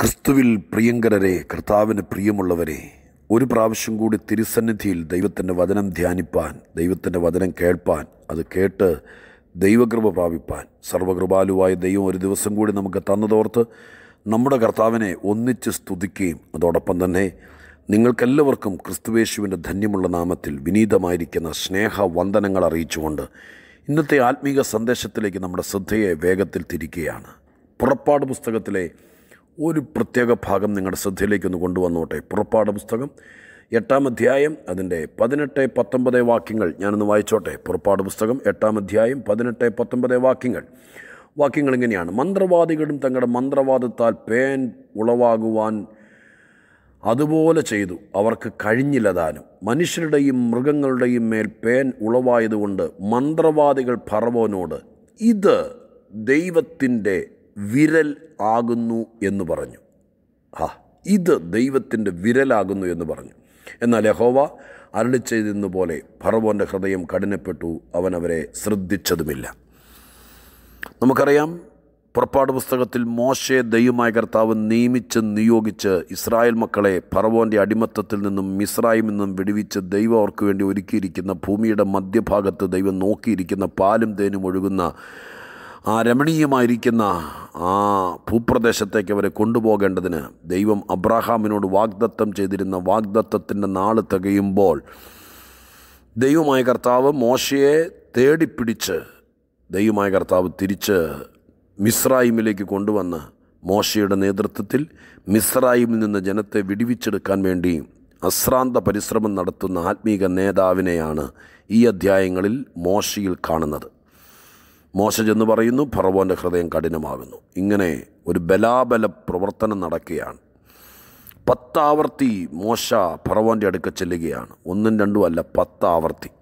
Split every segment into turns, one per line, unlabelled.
ക്രിസ്തുവിൽ പ്രിയങ്കരരെ കർത്താവിന് പ്രിയമുള്ളവരെ ഒരു പ്രാവശ്യം കൂടി തിരുസന്നിധിയിൽ ദൈവത്തിൻ്റെ വചനം ധ്യാനിപ്പാൻ ദൈവത്തിൻ്റെ വചനം കേൾപ്പാൻ അത് കേട്ട് ദൈവകൃപ പ്രാപിപ്പാൻ സർവകൃപാലുവായ ദൈവം ഒരു ദിവസം കൂടി നമുക്ക് തന്നതോർത്ത് നമ്മുടെ കർത്താവിനെ ഒന്നിച്ച് സ്തുതിക്കുകയും അതോടൊപ്പം തന്നെ നിങ്ങൾക്കെല്ലാവർക്കും ക്രിസ്തുവേശുവിൻ്റെ ധന്യമുള്ള നാമത്തിൽ വിനീതമായിരിക്കുന്ന സ്നേഹ വന്ദനങ്ങൾ അറിയിച്ചുകൊണ്ട് ഇന്നത്തെ ആത്മീക സന്ദേശത്തിലേക്ക് നമ്മുടെ ശ്രദ്ധയെ വേഗത്തിൽ തിരിക്കുകയാണ് പുറപ്പാട് പുസ്തകത്തിലെ ഒരു പ്രത്യേക ഭാഗം നിങ്ങളുടെ ശ്രദ്ധയിലേക്കൊന്ന് കൊണ്ടുവന്നോട്ടെ പുറപ്പാട് പുസ്തകം എട്ടാം അധ്യായം അതിൻ്റെ പതിനെട്ട് പത്തൊമ്പത് വാക്യങ്ങൾ ഞാനൊന്ന് വായിച്ചോട്ടെ പുറപ്പാട് പുസ്തകം എട്ടാം അധ്യായം പതിനെട്ട് പത്തൊമ്പത് വാക്യങ്ങൾ വാക്യങ്ങൾ ഇങ്ങനെയാണ് മന്ത്രവാദികളും തങ്ങളുടെ മന്ത്രവാദത്താൽ പേൻ ഉളവാകുവാൻ അതുപോലെ ചെയ്തു അവർക്ക് കഴിഞ്ഞില്ലതാനും മനുഷ്യരുടെയും മൃഗങ്ങളുടെയും മേൽ പേൻ ഉളവായതുകൊണ്ട് മന്ത്രവാദികൾ ഫറവോനോട് ഇത് ദൈവത്തിൻ്റെ വിരൽ ആകുന്നു എന്ന് പറഞ്ഞു ആ ഇത് ദൈവത്തിൻ്റെ വിരലാകുന്നു എന്ന് പറഞ്ഞു എന്നാൽ യഹോവ അരളി ചെയ്തെന്ന പോലെ ഫറവോൻ്റെ ഹൃദയം കഠിനപ്പെട്ടു അവൻ അവരെ ശ്രദ്ധിച്ചതുമില്ല നമുക്കറിയാം പുറപ്പാട് പുസ്തകത്തിൽ മോശയെ ദൈവമായ കർത്താവ് നിയമിച്ച് നിയോഗിച്ച് ഇസ്രായേൽ മക്കളെ ഫറവോൻ്റെ അടിമത്തത്തിൽ നിന്നും മിസ്രായിൽ നിന്നും വിടുവിച്ച് ദൈവം അവർക്ക് വേണ്ടി ഒരുക്കിയിരിക്കുന്ന ഭൂമിയുടെ മധ്യഭാഗത്ത് ദൈവം നോക്കിയിരിക്കുന്ന പാലും തേനും ഒഴുകുന്ന ആ രമണീയമായിരിക്കുന്ന ആ ഭൂപ്രദേശത്തേക്ക് അവരെ കൊണ്ടുപോകേണ്ടതിന് ദൈവം അബ്രാഹാമിനോട് വാഗ്ദത്തം ചെയ്തിരുന്ന വാഗ്ദത്തത്തിൻ്റെ നാൾ തികയുമ്പോൾ ദൈവമായ കർത്താവ് മോശയെ തേടിപ്പിടിച്ച് ദൈവമായ കർത്താവ് തിരിച്ച് മിസ്രായിമിലേക്ക് കൊണ്ടുവന്ന് മോശയുടെ നേതൃത്വത്തിൽ മിസ്രായിമിൽ നിന്ന് ജനത്തെ വിടിവിച്ചെടുക്കാൻ വേണ്ടി അശ്രാന്ത പരിശ്രമം നടത്തുന്ന ആത്മീക നേതാവിനെയാണ് ഈ അധ്യായങ്ങളിൽ മോശയിൽ കാണുന്നത് മോശ ചെന്ന് പറയുന്നു ഫറവോൻ്റെ ഹൃദയം കഠിനമാകുന്നു ഇങ്ങനെ ഒരു ബലാബല പ്രവർത്തനം നടക്കുകയാണ് പത്താവർത്തി മോശ ഫറവോൻ്റെ അടുക്ക ചെല്ലുകയാണ് ഒന്നും രണ്ടും അല്ല പത്താവർത്തി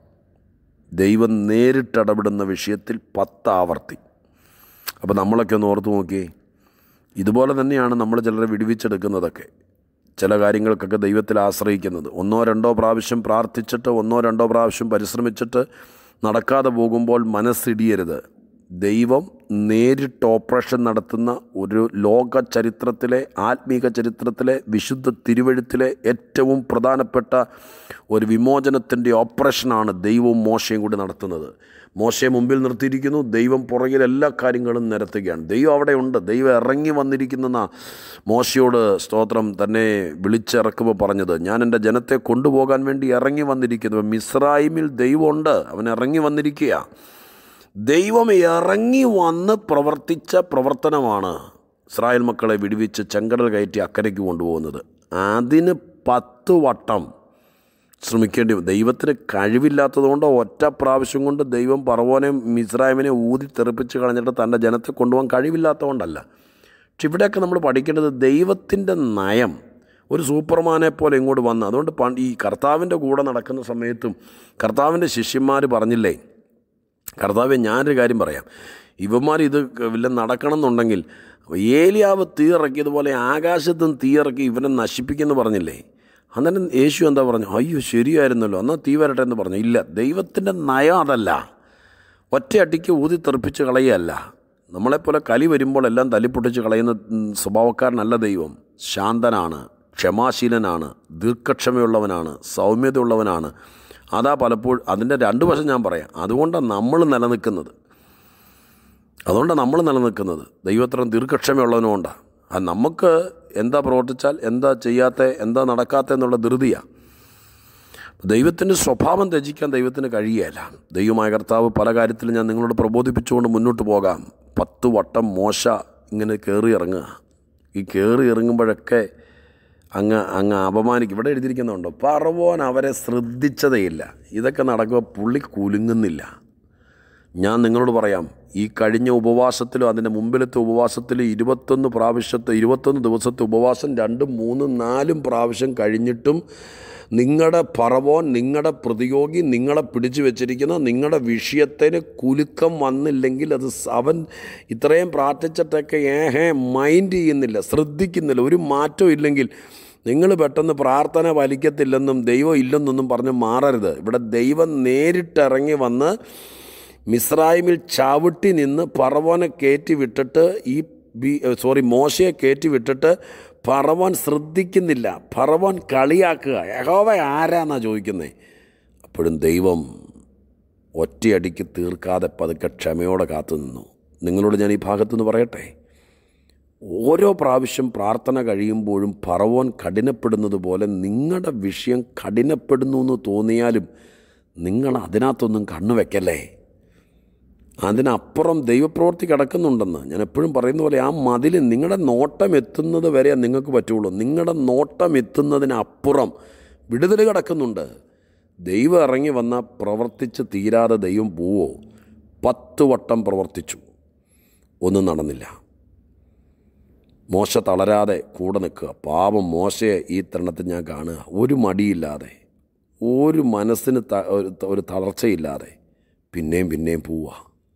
ദൈവം നേരിട്ടിടപെടുന്ന വിഷയത്തിൽ പത്താവർത്തി അപ്പോൾ നമ്മളൊക്കെ ഒന്ന് ഓർത്ത് നോക്കിയേ ഇതുപോലെ തന്നെയാണ് നമ്മൾ ചിലരെ വിടുവിച്ചെടുക്കുന്നതൊക്കെ ചില കാര്യങ്ങൾക്കൊക്കെ ദൈവത്തിൽ ആശ്രയിക്കുന്നത് ഒന്നോ രണ്ടോ പ്രാവശ്യം പ്രാർത്ഥിച്ചിട്ട് ഒന്നോ രണ്ടോ പ്രാവശ്യം പരിശ്രമിച്ചിട്ട് നടക്കാതെ പോകുമ്പോൾ മനസ്സിടിയരുത് ദൈവം നേരിട്ട് ഓപ്പറേഷൻ നടത്തുന്ന ഒരു ലോക ചരിത്രത്തിലെ ആത്മീക ചരിത്രത്തിലെ വിശുദ്ധ തിരുവഴുത്തിലെ ഏറ്റവും പ്രധാനപ്പെട്ട ഒരു വിമോചനത്തിൻ്റെ ഓപ്പറേഷനാണ് ദൈവവും മോശയും കൂടി നടത്തുന്നത് മോശയെ മുമ്പിൽ നിർത്തിയിരിക്കുന്നു ദൈവം പുറകിൽ എല്ലാ കാര്യങ്ങളും നിരത്തുകയാണ് ദൈവം അവിടെ ഉണ്ട് ദൈവം ഇറങ്ങി വന്നിരിക്കുന്ന മോശയോട് സ്തോത്രം തന്നെ വിളിച്ചിറക്കുമ്പോൾ പറഞ്ഞത് ഞാൻ എൻ്റെ ജനത്തെ കൊണ്ടുപോകാൻ വേണ്ടി ഇറങ്ങി വന്നിരിക്കുന്നു മിസ്രൈമിൽ ദൈവമുണ്ട് അവൻ ഇറങ്ങി വന്നിരിക്കുക ദൈവം ഇറങ്ങി വന്ന് പ്രവർത്തിച്ച പ്രവർത്തനമാണ് ഇസ്രായേൽ മക്കളെ വിടുവിച്ച് ചെങ്കടൽ കയറ്റി അക്കരയ്ക്ക് കൊണ്ടുപോകുന്നത് അതിന് പത്ത് വട്ടം ശ്രമിക്കേണ്ടി ദൈവത്തിന് കഴിവില്ലാത്തതുകൊണ്ട് ഒറ്റ പ്രാവശ്യം കൊണ്ട് ദൈവം പറവോനെ മിസ്രായമിനെ ഊതി തെറിപ്പിച്ച് കളഞ്ഞിട്ട് തൻ്റെ ജനത്തെ കൊണ്ടുപോകാൻ കഴിവില്ലാത്തതുകൊണ്ടല്ല പക്ഷെ ഇവിടെയൊക്കെ നമ്മൾ പഠിക്കേണ്ടത് ദൈവത്തിൻ്റെ നയം ഒരു സൂപ്പർമാനെ പോലെ ഇങ്ങോട്ട് വന്ന് അതുകൊണ്ട് പണ്ട് ഈ കർത്താവിൻ്റെ കൂടെ നടക്കുന്ന സമയത്തും കർത്താവിൻ്റെ ശിഷ്യന്മാർ പറഞ്ഞില്ലേ കർത്താവെ ഞാനൊരു കാര്യം പറയാം ഇവന്മാർ ഇത് വല്ല നടക്കണം എന്നുണ്ടെങ്കിൽ ഏലിയാവ് തീയിറക്കിയതുപോലെ ആകാശത്തും തീയിറക്കി ഇവനെ നശിപ്പിക്കുമെന്ന് പറഞ്ഞില്ലേ അന്നേരം യേശു എന്താ പറഞ്ഞു അയ്യോ ശരിയായിരുന്നല്ലോ എന്നാൽ തീ വരട്ടെ എന്ന് പറഞ്ഞു ഇല്ല ദൈവത്തിൻ്റെ നയം അതല്ല ഒറ്റയടിക്ക് ഊതി തെറിപ്പിച്ച് കളയുകയല്ല നമ്മളെപ്പോലെ കലി വരുമ്പോൾ എല്ലാം തല്ലിപ്പൊട്ടിച്ച് കളയുന്ന സ്വഭാവക്കാരനല്ല ദൈവം ശാന്തനാണ് ക്ഷമാശീലനാണ് ദീർഘക്ഷമയുള്ളവനാണ് സൗമ്യതയുള്ളവനാണ് അതാ പലപ്പോഴും അതിൻ്റെ രണ്ട് വശം ഞാൻ പറയാം അതുകൊണ്ടാണ് നമ്മൾ നിലനിൽക്കുന്നത് അതുകൊണ്ടാണ് നമ്മൾ നിലനിൽക്കുന്നത് ദൈവത്രം ദീർഘക്ഷമയുള്ളവനുകൊണ്ടാണ് അത് നമുക്ക് എന്താ പ്രവർത്തിച്ചാൽ എന്താ ചെയ്യാത്ത എന്താ നടക്കാത്ത എന്നുള്ള ധൃതിയാണ് ദൈവത്തിൻ്റെ സ്വഭാവം ത്യജിക്കാൻ ദൈവത്തിന് കഴിയുകയില്ല ദൈവമായ കർത്താവ് പല കാര്യത്തിലും ഞാൻ നിങ്ങളോട് പ്രബോധിപ്പിച്ചുകൊണ്ട് മുന്നോട്ട് പോകാം പത്ത് വട്ടം മോശ ഇങ്ങനെ കയറി ഇറങ്ങുക ഈ കയറി ഇറങ്ങുമ്പോഴൊക്കെ അങ്ങ് അങ്ങ് അപമാനിക്കും ഇവിടെ എഴുതിയിരിക്കുന്നുണ്ടോ പറവോൻ അവരെ ശ്രദ്ധിച്ചതേയില്ല ഇതൊക്കെ നടക്കുമ്പോൾ പുള്ളി കുലുങ്ങുന്നില്ല ഞാൻ നിങ്ങളോട് പറയാം ഈ കഴിഞ്ഞ ഉപവാസത്തിലും അതിൻ്റെ മുമ്പിലത്തെ ഉപവാസത്തിലും ഇരുപത്തൊന്ന് പ്രാവശ്യത്തെ ഇരുപത്തൊന്ന് ദിവസത്തെ ഉപവാസം രണ്ടും മൂന്നും നാലും പ്രാവശ്യം കഴിഞ്ഞിട്ടും നിങ്ങളുടെ പറവോൻ നിങ്ങളുടെ പ്രതിയോഗി നിങ്ങളെ പിടിച്ചു വെച്ചിരിക്കുന്ന നിങ്ങളുടെ വിഷയത്തിന് കുലുക്കം വന്നില്ലെങ്കിൽ അത് അവൻ ഇത്രയും പ്രാർത്ഥിച്ചിട്ടൊക്കെ ഏഹേ മൈൻഡ് ചെയ്യുന്നില്ല ശ്രദ്ധിക്കുന്നില്ല ഒരു മാറ്റവും ഇല്ലെങ്കിൽ നിങ്ങൾ പെട്ടെന്ന് പ്രാർത്ഥന വലിക്കത്തില്ലെന്നും ദൈവം ഇല്ലെന്നൊന്നും പറഞ്ഞ് മാറരുത് ഇവിടെ ദൈവം നേരിട്ടിറങ്ങി വന്ന് മിസ്രായിമിൽ ചവിട്ടി നിന്ന് പറവോനെ കയറ്റി വിട്ടിട്ട് ഈ ബി സോറി മോശയെ കയറ്റി വിട്ടിട്ട് പറവാൻ ശ്രദ്ധിക്കുന്നില്ല പറവാൻ കളിയാക്കുക യഹോവ ആരാന്നാ ചോദിക്കുന്നത് അപ്പോഴും ദൈവം ഒറ്റയടിക്ക് തീർക്കാതെ പതുക്കെ ക്ഷമയോടെ കാത്തു നിന്നു നിങ്ങളോട് ഞാൻ ഈ ഭാഗത്തുനിന്ന് പറയട്ടെ ഓരോ പ്രാവശ്യം പ്രാർത്ഥന കഴിയുമ്പോഴും പറവോൻ കഠിനപ്പെടുന്നത് പോലെ നിങ്ങളുടെ വിഷയം കഠിനപ്പെടുന്നു എന്ന് തോന്നിയാലും നിങ്ങൾ അതിനകത്തൊന്നും കണ്ണു വെക്കല്ലേ അതിനപ്പുറം ദൈവപ്രവൃത്തി കിടക്കുന്നുണ്ടെന്ന് ഞാൻ എപ്പോഴും പറയുന്ന പോലെ ആ മതിൽ നിങ്ങളുടെ നോട്ടം എത്തുന്നത് വരെ നിങ്ങൾക്ക് പറ്റുള്ളൂ നിങ്ങളുടെ നോട്ടം എത്തുന്നതിനപ്പുറം വിടുതൽ കിടക്കുന്നുണ്ട് ദൈവം ഇറങ്ങി വന്ന പ്രവർത്തിച്ച് തീരാതെ ദൈവം പോവോ പത്ത് വട്ടം പ്രവർത്തിച്ചു ഒന്നും നടന്നില്ല മോശ തളരാതെ കൂടെ നിൽക്കുക പാപം മോശയെ ഈ തരുണത്തിൽ ഞാൻ കാണുക ഒരു മടിയില്ലാതെ ഒരു മനസ്സിന് ത- ഒരു- ഒരു തളർച്ചയില്ലാതെ പിന്നെയും പിന്നെയും പോവുക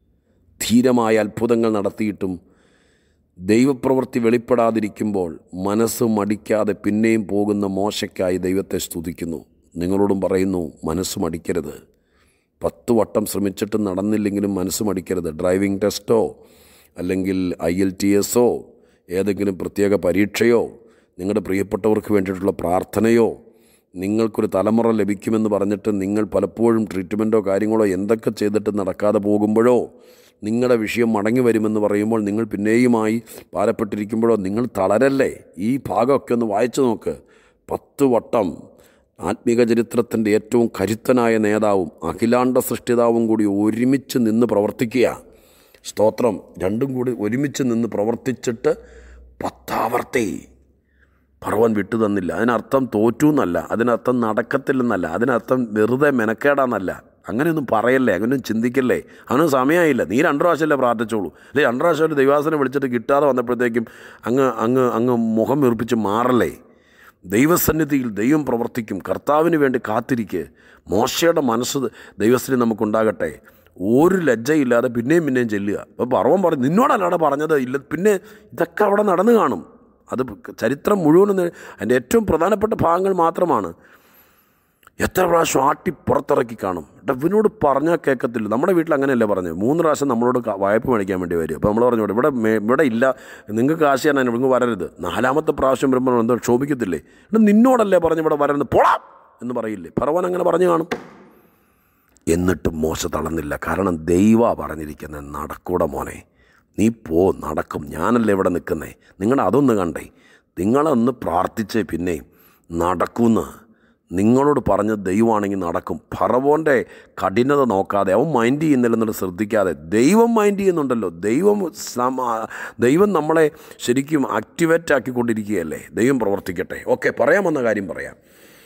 ധീരമായ അത്ഭുതങ്ങൾ നടത്തിയിട്ടും ദൈവപ്രവൃത്തി വെളിപ്പെടാതിരിക്കുമ്പോൾ മനസ്സ് മടിക്കാതെ പിന്നെയും പോകുന്ന മോശയ്ക്കായി ദൈവത്തെ സ്തുതിക്കുന്നു നിങ്ങളോടും പറയുന്നു മനസ്സ് മടിക്കരുത് പത്ത് വട്ടം ശ്രമിച്ചിട്ട് നടന്നില്ലെങ്കിലും മനസ്സ് മടിക്കരുത് ഡ്രൈവിംഗ് ടെസ്റ്റോ അല്ലെങ്കിൽ ഐ എൽ ടി എസോ ഏതെങ്കിലും പ്രത്യേക പരീക്ഷയോ നിങ്ങളുടെ പ്രിയപ്പെട്ടവർക്ക് വേണ്ടിയിട്ടുള്ള പ്രാർത്ഥനയോ നിങ്ങൾക്കൊരു തലമുറ ലഭിക്കുമെന്ന് പറഞ്ഞിട്ട് നിങ്ങൾ പലപ്പോഴും ട്രീറ്റ്മെൻറ്റോ കാര്യങ്ങളോ എന്തൊക്കെ ചെയ്തിട്ട് നടക്കാതെ പോകുമ്പോഴോ നിങ്ങളുടെ വിഷയം മടങ്ങി വരുമെന്ന് പറയുമ്പോൾ നിങ്ങൾ പിന്നെയുമായി ഭാരപ്പെട്ടിരിക്കുമ്പോഴോ നിങ്ങൾ തളരല്ലേ ഈ ഭാഗമൊക്കെ ഒന്ന് വായിച്ചു നോക്ക് പത്ത് വട്ടം ആത്മീക ചരിത്രത്തിൻ്റെ ഏറ്റവും കരുത്തനായ നേതാവും അഖിലാണ്ട സൃഷ്ടിതാവും കൂടി ഒരുമിച്ച് നിന്ന് പ്രവർത്തിക്കുക സ്തോത്രം രണ്ടും കൂടി ഒരുമിച്ച് നിന്ന് പ്രവർത്തിച്ചിട്ട് പത്താവർത്തി പറവൻ വിട്ടു തന്നില്ല അതിനർത്ഥം തോറ്റു എന്നല്ല അതിനർത്ഥം നടക്കത്തില്ലെന്നല്ല അതിനർത്ഥം വെറുതെ മെനക്കേടാന്നല്ല അങ്ങനെയൊന്നും പറയല്ലേ അങ്ങനെയൊന്നും ചിന്തിക്കല്ലേ അവന് സമയമായില്ല നീ രണ്ട് പ്രാവശ്യമല്ലേ പ്രാർത്ഥിച്ചോളൂ അല്ലെ രണ്ട് പ്രാവശ്യം ഒരു ദൈവാസനം വിളിച്ചിട്ട് കിട്ടാതെ വന്നപ്പോഴത്തേക്കും അങ്ങ് അങ്ങ് അങ്ങ് മുഖം വീർപ്പിച്ച് മാറല്ലേ ദൈവസന്നിധിയിൽ ദൈവം പ്രവർത്തിക്കും കർത്താവിന് വേണ്ടി കാത്തിരിക്കുക മോശയുടെ മനസ്സ് ദൈവസ്ഥിതി നമുക്കുണ്ടാകട്ടെ ഒരു ലജ്ജയില്ലാതെ പിന്നെയും പിന്നെയും ചെല്ലുക അപ്പോൾ പറവൻ പറഞ്ഞു നിന്നോടല്ലാടെ പറഞ്ഞത് ഇല്ല പിന്നെ ഇതൊക്കെ അവിടെ നടന്നു കാണും അത് ചരിത്രം മുഴുവനും അതിൻ്റെ ഏറ്റവും പ്രധാനപ്പെട്ട ഭാഗങ്ങൾ മാത്രമാണ് എത്ര പ്രാവശ്യം ആട്ടി പുറത്തിറക്കി കാണും എടാ ഇവനോട് പറഞ്ഞാൽ കേൾക്കത്തില്ല നമ്മുടെ വീട്ടിൽ അങ്ങനെയല്ലേ പറഞ്ഞത് മൂന്ന് പ്രാവശ്യം നമ്മളോട് ക- വായ്പ മേടിക്കാൻ വേണ്ടി വരും അപ്പോൾ നമ്മൾ പറഞ്ഞു ഇവിടെ മേ- ഇവിടെ ഇല്ല നിങ്ങൾക്ക് കാശ് തരാൻ ഇവിടെ വരരുത് നാലാമത്തെ പ്രാവശ്യം വരുമ്പോൾ എന്തോ ക്ഷോഭിക്കത്തില്ലേ എടാ നിന്നോടല്ലേ പറഞ്ഞ് ഇവിടെ വരരുത് പോളാം എന്ന് പറയില്ലേ പറവൻ അങ്ങനെ പറഞ്ഞു കാണും എന്നിട്ടും മോശ തളർന്നില്ല കാരണം ദൈവ പറഞ്ഞിരിക്കുന്നത് നടക്കൂടെ മോനെ നീ പോ നടക്കും ഞാനല്ലേ ഇവിടെ നിൽക്കുന്നേ നിങ്ങളുടെ അതൊന്ന് കണ്ടേ നിങ്ങളൊന്ന് പ്രാർത്ഥിച്ച് പിന്നെ നടക്കുമെന്ന് നിങ്ങളോട് പറഞ്ഞ ദൈവമാണെങ്കിൽ നടക്കും ഫറവോൻ്റെ കഠിനത നോക്കാതെ അവൻ മൈൻഡ് ചെയ്യുന്നില്ലെന്നുള്ളത് ശ്രദ്ധിക്കാതെ ദൈവം മൈൻഡ് ചെയ്യുന്നുണ്ടല്ലോ ദൈവം സമ- ദൈവം നമ്മളെ ശരിക്കും ആക്ടിവേറ്റ് ആക്കിക്കൊണ്ടിരിക്കുകയല്ലേ ദൈവം പ്രവർത്തിക്കട്ടെ ഓക്കെ പറയാമെന്ന കാര്യം പറയാം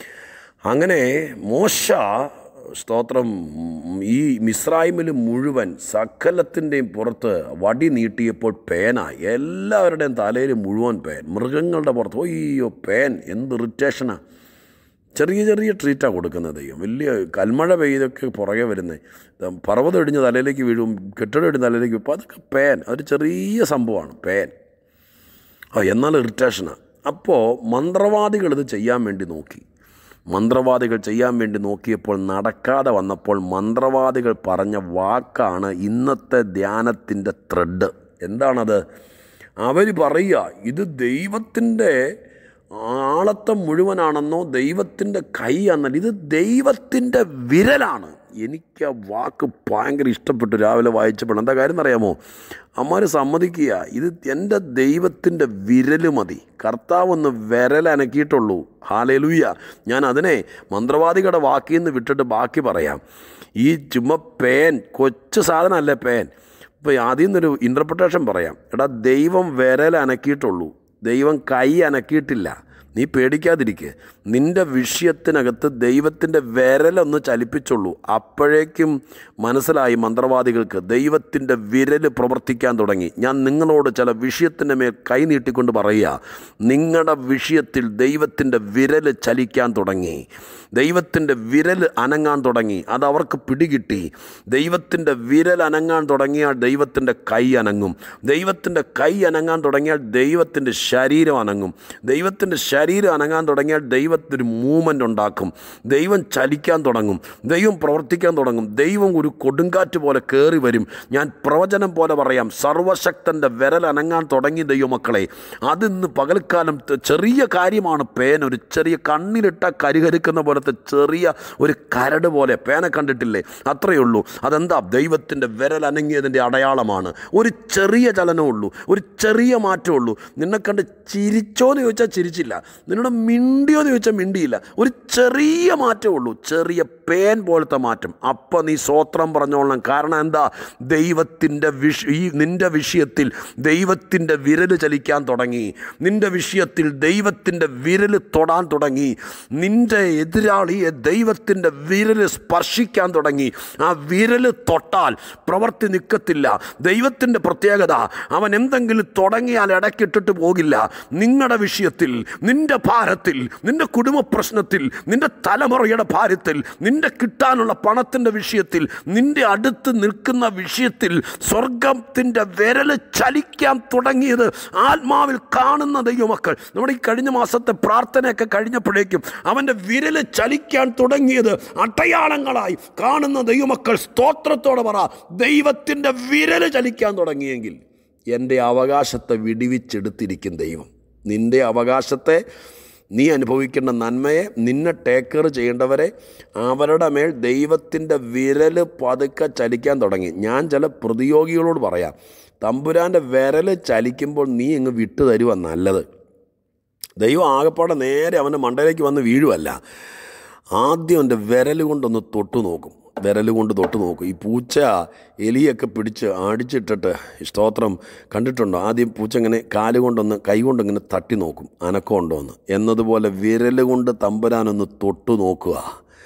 അങ്ങനെ മോശ സ്തോത്രം ഉം, ഈ മിസ്രൈമിൽ മുഴുവൻ സകലത്തിൻ്റെയും പുറത്ത് വടി നീട്ടിയപ്പോൾ പേന എല്ലാവരുടെയും തലയിൽ മുഴുവൻ പേൻ മൃഗങ്ങളുടെ പുറത്ത് അയ്യോ പേൻ എന്ത് ഇറിറ്റേഷനാണ് ചെറിയ ചെറിയ ട്രീറ്റാണ് കൊടുക്കുന്നത് ദൈവം വലിയ കൽമഴ പെയ്തൊക്കെ പുറകെ വരുന്നത് പർവ്വതം ഇടിഞ്ഞ് തലയിലേക്ക് വീഴും കെട്ടിടം ഇടിഞ്ഞ് തലയിലേക്ക് വീഴും അപ്പോൾ അതൊക്കെ പേൻ അതൊരു ചെറിയ സംഭവമാണ് പേൻ ആ എന്നാൽ ഇറിറ്റേഷനാണ് അപ്പോൾ മന്ത്രവാദികൾ ഇത് ചെയ്യാൻ വേണ്ടി നോക്കി മന്ത്രവാദികൾ ചെയ്യാൻ വേണ്ടി നോക്കിയപ്പോൾ നടക്കാതെ വന്നപ്പോൾ മന്ത്രവാദികൾ പറഞ്ഞ വാക്കാണ് ഇന്നത്തെ ധ്യാനത്തിൻ്റെ ത്രെഡ് എന്താണത് അവർ പറയുക ഇത് ദൈവത്തിൻ്റെ ആളത്തം മുഴുവനാണെന്നോ ദൈവത്തിൻ്റെ കൈയാണെന്നല്ല ഇത് ദൈവത്തിൻ്റെ വിരലാണ് എനിക്ക് ആ വാക്ക് ഭയങ്കര ഇഷ്ടപ്പെട്ടു രാവിലെ വായിച്ചപ്പോൾ എന്താ കാര്യം എന്നറിയാമോ അമ്മാർ സമ്മതിക്കുക ഇത് എൻ്റെ ദൈവത്തിൻ്റെ വിരല് മതി കർത്താവ് ഒന്ന് വിരലനക്കിയിട്ടുള്ളൂ ഹാലലൂയ ഞാൻ അതിനെ മന്ത്രവാദികളുടെ വാക്കിൽ നിന്ന് വിട്ടിട്ട് ബാക്കി പറയാം ഈ ചുമ്മാ പേൻ കൊച്ചു സാധനമല്ലേ പേൻ ഇപ്പോൾ ആദ്യം നിന്നൊരു ഇൻ്റർപ്രിട്ടേഷൻ പറയാം എടാ ദൈവം വിരൽ അനക്കിയിട്ടുള്ളൂ ദൈവം കൈ അനക്കിയിട്ടില്ല നീ പേടിക്കാതിരിക്കുക നിൻ്റെ വിഷയത്തിനകത്ത് ദൈവത്തിൻ്റെ വിരലൊന്ന് ചലിപ്പിച്ചുള്ളൂ അപ്പോഴേക്കും മനസ്സിലായി മന്ത്രവാദികൾക്ക് ദൈവത്തിൻ്റെ വിരൽ പ്രവർത്തിക്കാൻ തുടങ്ങി ഞാൻ നിങ്ങളോട് ചില വിഷയത്തിൻ്റെ മേൽ കൈ നീട്ടിക്കൊണ്ട് പറയുക നിങ്ങളുടെ വിഷയത്തിൽ ദൈവത്തിൻ്റെ വിരൽ ചലിക്കാൻ തുടങ്ങി ദൈവത്തിൻ്റെ വിരൽ അനങ്ങാൻ തുടങ്ങി അത് അവർക്ക് പിടികിട്ടി ദൈവത്തിൻ്റെ വിരൽ അനങ്ങാൻ തുടങ്ങിയാൽ ദൈവത്തിൻ്റെ കൈ അനങ്ങും ദൈവത്തിൻ്റെ കൈ അനങ്ങാൻ തുടങ്ങിയാൽ ദൈവത്തിൻ്റെ ശരീരം അനങ്ങും ദൈവത്തിൻ്റെ ശരീരം ശരീരം അനങ്ങാൻ തുടങ്ങിയാൽ ദൈവത്തിന് മൂവ്മെൻ്റ് ഉണ്ടാക്കും ദൈവം ചലിക്കാൻ തുടങ്ങും ദൈവം പ്രവർത്തിക്കാൻ തുടങ്ങും ദൈവം ഒരു കൊടുങ്കാറ്റ് പോലെ കയറി വരും ഞാൻ പ്രവചനം പോലെ പറയാം സർവശക്തൻ്റെ വിരൽ അനങ്ങാൻ തുടങ്ങി ദൈവമക്കളെ അതിന്ന് പകൽക്കാലം ത- ചെറിയ കാര്യമാണ് പേൻ ഒരു ചെറിയ കണ്ണിലിട്ട കരികരിക്കുന്ന പോലത്തെ ചെറിയ ഒരു കരട് പോലെ പേന കണ്ടിട്ടില്ലേ അത്രയേ ഉള്ളൂ അതെന്താ ദൈവത്തിൻ്റെ വിരൽ അനങ്ങിയതിൻ്റെ അടയാളമാണ് ഒരു ചെറിയ ചലനമുള്ളൂ ഒരു ചെറിയ മാറ്റമുള്ളൂ നിന്നെ കണ്ട് ചിരിച്ചോന്ന് ചോദിച്ചാൽ ചിരിച്ചില്ല നിന്നോട് മിണ്ടിയോ എന്ന് ചോദിച്ചാൽ മിണ്ടിയില്ല ഒരു ചെറിയ മാറ്റമേ ഉള്ളൂ ചെറിയ പേൻ പോലത്തെ മാറ്റം അപ്പം നീ സ്വോത്രം പറഞ്ഞോളണം കാരണം എന്താ ദൈവത്തിൻ്റെ വിഷ ഈ നിൻ്റെ വിഷയത്തിൽ ദൈവത്തിൻ്റെ വിരൽ ചലിക്കാൻ തുടങ്ങി നിൻ്റെ വിഷയത്തിൽ ദൈവത്തിൻ്റെ വിരൽ തൊടാൻ തുടങ്ങി നിൻ്റെ എതിരാളിയെ ദൈവത്തിൻ്റെ വിരൽ സ്പർശിക്കാൻ തുടങ്ങി ആ വിരൽ തൊട്ടാൽ പ്രവർത്തി നിൽക്കത്തില്ല ദൈവത്തിൻ്റെ പ്രത്യേകത അവൻ എന്തെങ്കിലും തുടങ്ങിയാൽ ഇടയ്ക്കിട്ടിട്ട് പോകില്ല നിങ്ങളുടെ വിഷയത്തിൽ നിൻ്റെ ഭാരത്തിൽ നിൻ്റെ കുടുംബ പ്രശ്നത്തിൽ നിൻ്റെ തലമുറയുടെ ഭാരത്തിൽ നിൻ്റെ കിട്ടാനുള്ള പണത്തിൻ്റെ വിഷയത്തിൽ നിൻ്റെ അടുത്ത് നിൽക്കുന്ന വിഷയത്തിൽ സ്വർഗത്തിൻ്റെ വിരൽ ചലിക്കാൻ തുടങ്ങിയത് ആത്മാവിൽ കാണുന്ന ദൈവമക്കൾ നമ്മുടെ ഈ കഴിഞ്ഞ മാസത്തെ പ്രാർത്ഥനയൊക്കെ കഴിഞ്ഞപ്പോഴേക്കും അവൻ്റെ വിരൽ ചലിക്കാൻ തുടങ്ങിയത് അടയാളങ്ങളായി കാണുന്ന ദൈവമക്കൾ സ്തോത്രത്തോടെ പറ ദൈവത്തിൻ്റെ വിരൽ ചലിക്കാൻ തുടങ്ങിയെങ്കിൽ എൻ്റെ അവകാശത്തെ വിടിവിച്ചെടുത്തിരിക്കും ദൈവം നിൻ്റെ അവകാശത്തെ നീ അനുഭവിക്കേണ്ട നന്മയെ നിന്നെ ടേക്കർ ചെയ്യേണ്ടവരെ അവരുടെ മേൽ ദൈവത്തിൻ്റെ വിരൽ പതുക്കെ ചലിക്കാൻ തുടങ്ങി ഞാൻ ചില പ്രതിയോഗികളോട് പറയാം തമ്പുരാൻ്റെ വിരൽ ചലിക്കുമ്പോൾ നീ അങ്ങ് വിട്ടു തരുക നല്ലത് ദൈവം ആകപ്പാടെ നേരെ അവൻ്റെ മണ്ടയിലേക്ക് വന്ന് വീഴുമല്ല ആദ്യം എൻ്റെ വിരൽ കൊണ്ടൊന്ന് തൊട്ടു നോക്കും വിരൽ കൊണ്ട് തൊട്ട് നോക്കും ഈ പൂച്ച എലിയൊക്കെ പിടിച്ച് അടിച്ചിട്ടിട്ട് സ്തോത്രം കണ്ടിട്ടുണ്ടോ ആദ്യം പൂച്ച ഇങ്ങനെ കാല് കൊണ്ടൊന്ന് കൈ കൊണ്ടിങ്ങനെ തട്ടി നോക്കും അനക്കമുണ്ടോ എന്ന് എന്നതുപോലെ വിരൽ കൊണ്ട് തമ്പുരാനൊന്ന് തൊട്ടു നോക്കുക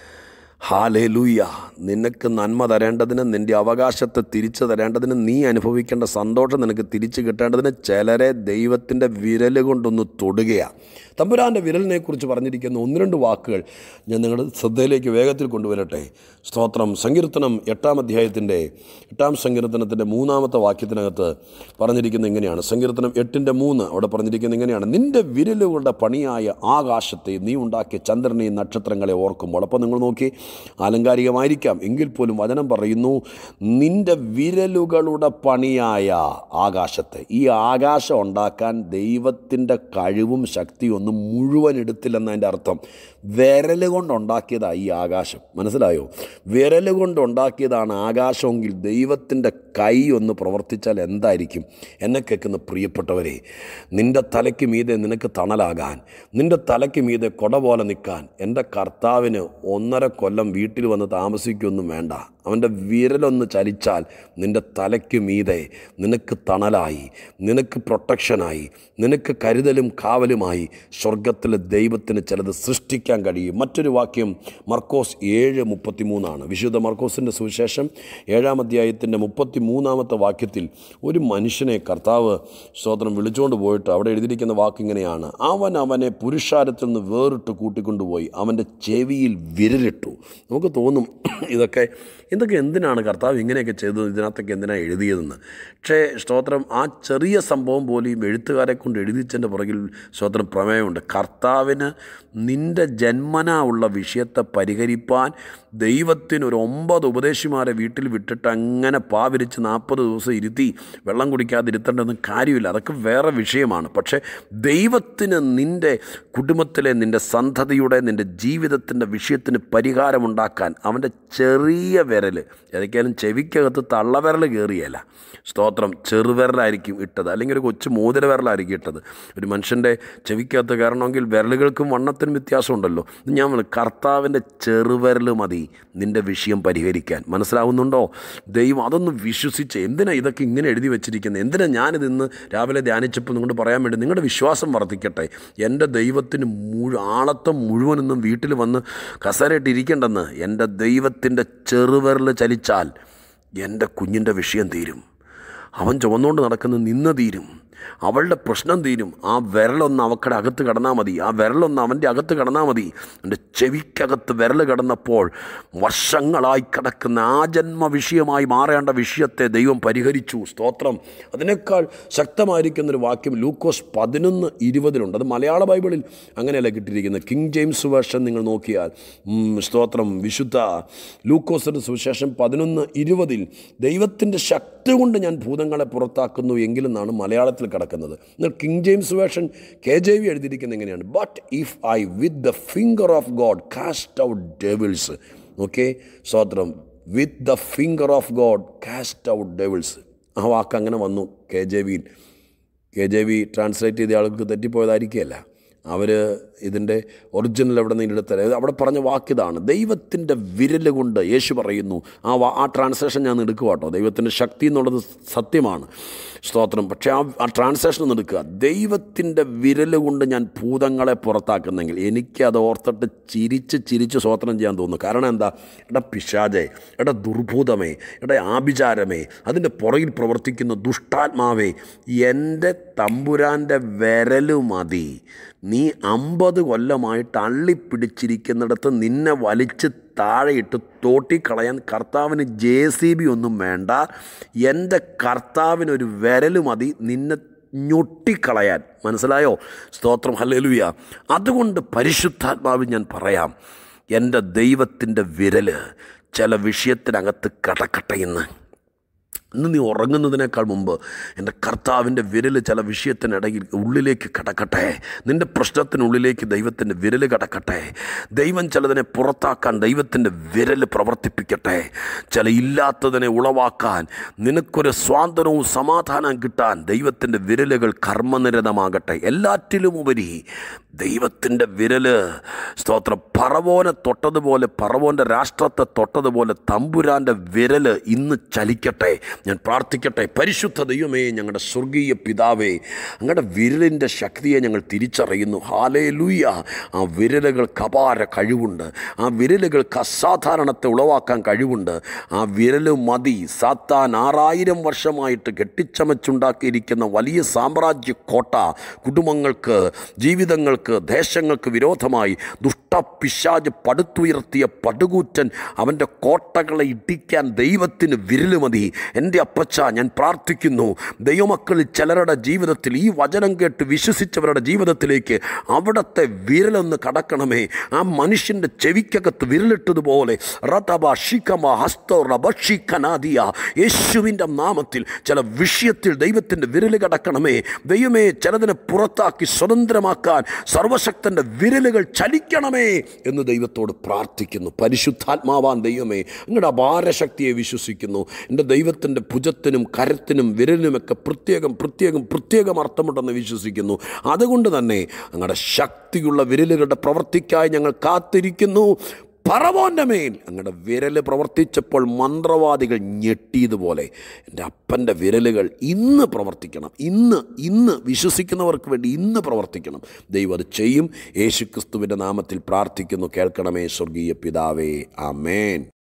ഹാലേ ലൂയ നിനക്ക് നന്മ തരേണ്ടതിന് നിൻ്റെ അവകാശത്തെ തിരിച്ചു തരേണ്ടതിന് നീ അനുഭവിക്കേണ്ട സന്തോഷം നിനക്ക് തിരിച്ചു കിട്ടേണ്ടതിന് ചിലരെ ദൈവത്തിൻ്റെ വിരൽ കൊണ്ടൊന്ന് തൊടുകയാണ് തമ്പുരാൻ്റെ വിരലിനെ കുറിച്ച് പറഞ്ഞിരിക്കുന്ന ഒന്ന് രണ്ട് വാക്കുകൾ ഞാൻ നിങ്ങളുടെ ശ്രദ്ധയിലേക്ക് വേഗത്തിൽ കൊണ്ടുവരട്ടെ സ്തോത്രം സങ്കീർത്തനം എട്ടാം അധ്യായത്തിൻ്റെ എട്ടാം സങ്കീർത്തനത്തിൻ്റെ മൂന്നാമത്തെ വാക്യത്തിനകത്ത് പറഞ്ഞിരിക്കുന്നത് ഇങ്ങനെയാണ് സങ്കീർത്തനം എട്ടിൻ്റെ മൂന്ന് അവിടെ പറഞ്ഞിരിക്കുന്നത് ഇങ്ങനെയാണ് നിൻ്റെ വിരലുകളുടെ പണിയായ ആകാശത്തെ നീ ഉണ്ടാക്കിയ ചന്ദ്രനെയും നക്ഷത്രങ്ങളെ ഓർക്കുമ്പോൾ അപ്പോൾ നിങ്ങൾ നോക്കി ആലങ്കാരികമായിരിക്കാം എങ്കിൽ പോലും വചനം പറയുന്നു നിൻ്റെ വിരലുകളുടെ പണിയായ ആകാശത്തെ ഈ ആകാശം ഉണ്ടാക്കാൻ ദൈവത്തിൻ്റെ കഴിവും ശക്തിയും ഒന്നും മുഴുവൻ എടുത്തില്ലെന്നതിൻ്റെ അർത്ഥം വിരൽ കൊണ്ടുണ്ടാക്കിയതാണ് ഈ ആകാശം മനസ്സിലായോ വിരൽ കൊണ്ടുണ്ടാക്കിയതാണ് ആകാശമെങ്കിൽ ദൈവത്തിൻ്റെ കൈ ഒന്ന് പ്രവർത്തിച്ചാൽ എന്തായിരിക്കും എന്നെ കേൾക്കുന്ന പ്രിയപ്പെട്ടവരെ നിൻ്റെ തലയ്ക്ക് മീതെ നിനക്ക് തണലാകാൻ നിൻ്റെ തലയ്ക്ക് മീതെ കൊട പോലെ നിൽക്കാൻ എൻ്റെ കർത്താവിന് ഒന്നര കൊല്ലം വീട്ടിൽ വന്ന് താമസിക്കൊന്നും വേണ്ട അവൻ്റെ വിരലൊന്ന് ചലിച്ചാൽ നിൻ്റെ തലയ്ക്ക് മീതെ നിനക്ക് തണലായി നിനക്ക് പ്രൊട്ടക്ഷനായി നിനക്ക് കരുതലും കാവലുമായി സ്വർഗത്തിലെ ദൈവത്തിന് ചിലത് സൃഷ്ടിക്കാൻ കഴിയും മറ്റൊരു വാക്യം മർക്കോസ് ഏഴ് മുപ്പത്തിമൂന്നാണ് വിശുദ്ധ മർക്കോസിൻ്റെ സുവിശേഷം ഏഴാം അധ്യായത്തിൻ്റെ മുപ്പത്തി മൂന്നാമത്തെ വാക്യത്തിൽ ഒരു മനുഷ്യനെ കർത്താവ് സ്തോത്രം വിളിച്ചുകൊണ്ട് പോയിട്ട് അവിടെ എഴുതിയിരിക്കുന്ന വാക്ക് ഇങ്ങനെയാണ് അവൻ അവനെ പുരുഷാരത്തിൽ നിന്ന് വേറിട്ട് കൂട്ടിക്കൊണ്ടുപോയി അവൻ്റെ ചെവിയിൽ വിരലിട്ടു നമുക്ക് തോന്നും ഇതൊക്കെ ഇതൊക്കെ എന്തിനാണ് കർത്താവ് ഇങ്ങനെയൊക്കെ ചെയ്തത് ഇതിനകത്തൊക്കെ എന്തിനാണ് എഴുതിയതെന്ന് പക്ഷേ സ്തോത്രം ആ ചെറിയ സംഭവം പോലും എഴുത്തുകാരെ കൊണ്ട് എഴുതിച്ചതിൻ്റെ പുറകിൽ സ്തോത്രം പ്രമേയമുണ്ട് കർത്താവിന് നിൻ്റെ ജന്മനാ ഉള്ള വിഷയത്തെ പരിഹരിപ്പാൻ ദൈവത്തിന് ഒരു ഒമ്പത് ഉപദേശിമാരെ വീട്ടിൽ വിട്ടിട്ട് അങ്ങനെ പാവിരിച്ച് നാൽപ്പത് ദിവസം ഇരുത്തി വെള്ളം കുടിക്കാതിരുത്തേണ്ടതൊന്നും കാര്യമില്ല അതൊക്കെ വേറെ വിഷയമാണ് പക്ഷേ ദൈവത്തിന് നിൻ്റെ കുടുംബത്തിലെ നിൻ്റെ സന്തതിയുടെ നിൻ്റെ ജീവിതത്തിൻ്റെ വിഷയത്തിന് പരിഹാരമുണ്ടാക്കാൻ അവൻ്റെ ചെറിയ വിരൽ ഏതൊക്കെയാലും ചെവിക്കകത്ത് തള്ളവിരൽ കയറിയല്ല സ്തോത്രം ചെറുവിരലായിരിക്കും ഇട്ടത് അല്ലെങ്കിൽ ഒരു കൊച്ചു മോതിര വിരലായിരിക്കും ഇട്ടത് ഒരു മനുഷ്യൻ്റെ ചെവിക്കകത്ത് കയറണമെങ്കിൽ വിരലുകൾക്കും വണ്ണത്തിനും വ്യത്യാസമുണ്ടല്ലോ ഇത് ഞാൻ പറഞ്ഞു, കർത്താവിൻ്റെ ചെറുവിരൽ മതി നിൻ്റെ വിഷയം പരിഹരിക്കാൻ മനസ്സിലാവുന്നുണ്ടോ ദൈവം അതൊന്ന് വിശ്വസിച്ച് എന്തിനാ ഇതൊക്കെ ഇങ്ങനെ എഴുതി വെച്ചിരിക്കുന്നത് എന്തിനാ ഞാനിത് ഇന്ന് രാവിലെ ധ്യാനിച്ചപ്പോൾ നിങ്ങളോട് പറയാൻ വേണ്ടി നിങ്ങളുടെ വിശ്വാസം വർദ്ധിക്കട്ടെ എൻ്റെ ദൈവത്തിന് മുഴു ആളത്തം മുഴുവനൊന്നും വീട്ടിൽ വന്ന് കസരയിട്ട് ഇരിക്കേണ്ടെന്ന് എൻ്റെ ദൈവത്തിൻ്റെ ചെറുവിരൽ ചലിച്ചാൽ എൻ്റെ കുഞ്ഞിൻ്റെ വിഷയം തീരും അവൻ ചുവന്നുകൊണ്ട് നടക്കുന്ന നിന്ന് തീരും അവളുടെ പ്രശ്നം തീരും ആ വിരലൊന്ന് അവക്കടെ അകത്ത് കിടന്നാൽ മതി ആ വിരലൊന്ന് അവൻ്റെ അകത്ത് കിടന്നാൽ മതി എൻ്റെ ചെവിക്കകത്ത് വിരൽ കിടന്നപ്പോൾ വർഷങ്ങളായി കിടക്കുന്ന ആ ജന്മ വിഷയമായി മാറേണ്ട വിഷയത്തെ ദൈവം പരിഹരിച്ചു സ്തോത്രം അതിനേക്കാൾ ശക്തമായിരിക്കുന്നൊരു വാക്യം ലൂക്കോസ് പതിനൊന്ന് ഇരുപതിലുണ്ട് അത് മലയാള ബൈബിളിൽ അങ്ങനെയല്ല കിട്ടിയിരിക്കുന്നത് കിങ് ജെയിംസ് വേർഷൻ നിങ്ങൾ നോക്കിയാൽ ഉം, സ്തോത്രം വിശുദ്ധ ലൂക്കോസിൻ്റെ സുവിശേഷം പതിനൊന്ന് ഇരുപതിൽ ദൈവത്തിൻ്റെ ശക്തി കൊണ്ട് ഞാൻ ഭൂതങ്ങളെ പുറത്താക്കുന്നു എങ്കിലെന്നാണ് മലയാളത്തിൽ കിടക്കുന്നത് എന്നാൽ King James version K J V എഴുതിയിരിക്കുന്നത് എങ്ങനെയാണ് but if I with the finger of God cast out devils okay സ്തോത്രം with the finger of God cast out devils ആ വാക്ക് അങ്ങനെ വന്നു കെ ജെ വിയിൽ കെ ജെ വി ട്രാൻസ്ലേറ്റ് ചെയ്ത ആൾക്ക് തെറ്റിപ്പോയതായിരിക്കുകയല്ല അവർ ഇതിൻ്റെ ഒറിജിനൽ എവിടെ നിന്ന് എടുത്തത് അവിടെ പറഞ്ഞ വാക്കിതാണ് ദൈവത്തിൻ്റെ വിരൽ കൊണ്ട് യേശു പറയുന്നു ആ വാ ആ ട്രാൻസ്ലേഷൻ ഞാൻ എടുക്കുക കേട്ടോ ദൈവത്തിൻ്റെ ശക്തി എന്നുള്ളത് സത്യമാണ് സ്തോത്രം പക്ഷേ ആ ആ ട്രാൻസ്ലേഷൻ ഒന്ന് എടുക്കുക ദൈവത്തിൻ്റെ വിരൽ കൊണ്ട് ഞാൻ ഭൂതങ്ങളെ പുറത്താക്കുന്നെങ്കിൽ എനിക്കത് ഓർത്തിട്ട് ചിരിച്ച് ചിരിച്ച് സ്തോത്രം ചെയ്യാൻ തോന്നുന്നു കാരണം എന്താ എടാ പിശാജെ എടാ ദുർഭൂതമേ എടാ ആഭിചാരമേ അതിൻ്റെ പുറകിൽ പ്രവർത്തിക്കുന്ന ദുഷ്ടാത്മാവേ എൻ്റെ തമ്പുരാൻ്റെ വിരല് മതി നീ അമ്പത് കൊല്ലമായിട്ട് അള്ളിപ്പിടിച്ചിരിക്കുന്നിടത്ത് നിന്നെ വലിച്ച് താഴെയിട്ട് തോട്ടിക്കളയാൻ കർത്താവിന് ജെ സി ബി ഒന്നും വേണ്ട എൻ്റെ കർത്താവിനൊരു വിരൽ മതി നിന്നെ ഞൊട്ടിക്കളയാൻ മനസ്സിലായോ സ്തോത്രം ഹല്ലേലൂയ അതുകൊണ്ട് പരിശുദ്ധാത്മാവിൽ ഞാൻ പറയാം എൻ്റെ ദൈവത്തിൻ്റെ വിരല് ചില വിഷയത്തിനകത്ത് കടക്കട്ടെ എന്ന് ഇന്ന് നീ ഉറങ്ങുന്നതിനേക്കാൾ മുമ്പ് എൻ്റെ കർത്താവിൻ്റെ വിരൽ ചില വിഷയത്തിനിടയിൽ ഉള്ളിലേക്ക് കടക്കട്ടെ നിൻ്റെ പ്രശ്നത്തിനുള്ളിലേക്ക് ദൈവത്തിൻ്റെ വിരൽ കടക്കട്ടെ ദൈവം ചിലതിനെ പുറത്താക്കാൻ ദൈവത്തിൻ്റെ വിരൽ പ്രവർത്തിപ്പിക്കട്ടെ ചില ഇല്ലാത്തതിനെ ഉളവാക്കാൻ നിനക്കൊരു സ്വാതന്ത്ര്യവും സമാധാനം കിട്ടാൻ ദൈവത്തിൻ്റെ വിരലുകൾ കർമ്മനിരതമാകട്ടെ എല്ലാറ്റിലും ഉപരി ദൈവത്തിൻ്റെ വിരല് സ്തോത്രം പറവോനെ തൊട്ടതുപോലെ പറവോൻ്റെ രാഷ്ട്രത്തെ തൊട്ടതുപോലെ തമ്പുരാൻ്റെ വിരല് ഇന്ന് ചലിക്കട്ടെ ഞാൻ പ്രാർത്ഥിക്കട്ടെ പരിശുദ്ധ ദൈവമേ ഞങ്ങളുടെ സ്വർഗീയ പിതാവേ ഞങ്ങളുടെ വിരലിൻ്റെ ശക്തിയെ ഞങ്ങൾ തിരിച്ചറിയുന്നു ഹാലേ ലൂയ ആ വിരലുകൾക്ക് അപാര കഴിവുണ്ട് ആ വിരലുകൾക്ക് അസാധാരണത്തെ ഉളവാക്കാൻ കഴിവുണ്ട് ആ വിരല് മതി സാത്താൻ ആറായിരം വർഷമായിട്ട് കെട്ടിച്ചമച്ചുണ്ടാക്കിയിരിക്കുന്ന വലിയ സാമ്രാജ്യ കോട്ട കുടുംബങ്ങൾക്ക് ജീവിതങ്ങൾക്ക് ദേശങ്ങൾക്ക് വിരോധമായി ദുഷ്ടപിശാജ് പടുത്തുയർത്തിയ പടുകൂറ്റൻ അവൻ്റെ കോട്ടകളെ ഇടിക്കാൻ ദൈവത്തിന് വിരല് മതി എൻ്റെ അപ്പച്ച ഞാൻ പ്രാർത്ഥിക്കുന്നു ദൈവമക്കളിൽ ചിലരുടെ ജീവിതത്തിൽ ഈ വചനം കേട്ട് വിശ്വസിച്ചവരുടെ ജീവിതത്തിലേക്ക് അവിടത്തെ വിരലൊന്ന് കടക്കണമേ ആ മനുഷ്യൻ്റെ ചെവിക്കകത്ത് വിരലിട്ടതുപോലെ റതബ ഷിക്കമ ഹസ്തോ റബഷിക്കനാദിയ യേശുവിൻ്റെ നാമത്തിൽ ചില വിഷയത്തിൽ ദൈവത്തിൻ്റെ വിരൽ കടക്കണമേ ദൈവമേ ചിലതിനെ പുറത്താക്കി സ്വതന്ത്രമാക്കാൻ സർവശക്തൻ്റെ വിരലുകൾ ചലിക്കണമേ എന്ന് ദൈവത്തോട് പ്രാർത്ഥിക്കുന്നു പരിശുദ്ധാത്മാവാൻ ദൈവമേ നിങ്ങളുടെ അപാരശക്തിയെ വിശ്വസിക്കുന്നു എൻ്റെ ദൈവത്തിൻ്റെ ഭുജത്തിനും കരത്തിനും വിരലിനുമൊക്കെ പ്രത്യേകം പ്രത്യേകം പ്രത്യേകം അർത്ഥമുണ്ടെന്ന് വിശ്വസിക്കുന്നു അതുകൊണ്ട് തന്നെ ഞങ്ങളുടെ ശക്തിയുള്ള വിരലുകളുടെ പ്രവർത്തിക്കായി ഞങ്ങൾ കാത്തിരിക്കുന്നു പറവോൻ്റെ മേൽ അങ്ങയുടെ വിരൽ പ്രവർത്തിച്ചപ്പോൾ മന്ത്രവാദികൾ ഞെട്ടിയതുപോലെ എൻ്റെ അപ്പൻ്റെ വിരലുകൾ ഇന്ന് പ്രവർത്തിക്കണം ഇന്ന് ഇന്ന് വിശ്വസിക്കുന്നവർക്ക് വേണ്ടി ഇന്ന് പ്രവർത്തിക്കണം ദൈവം അത് ചെയ്യും യേശുക്രിസ്തുവിൻ്റെ നാമത്തിൽ പ്രാർത്ഥിക്കുന്നു കേൾക്കണമേ സ്വർഗീയ പിതാവേ ആമേൻ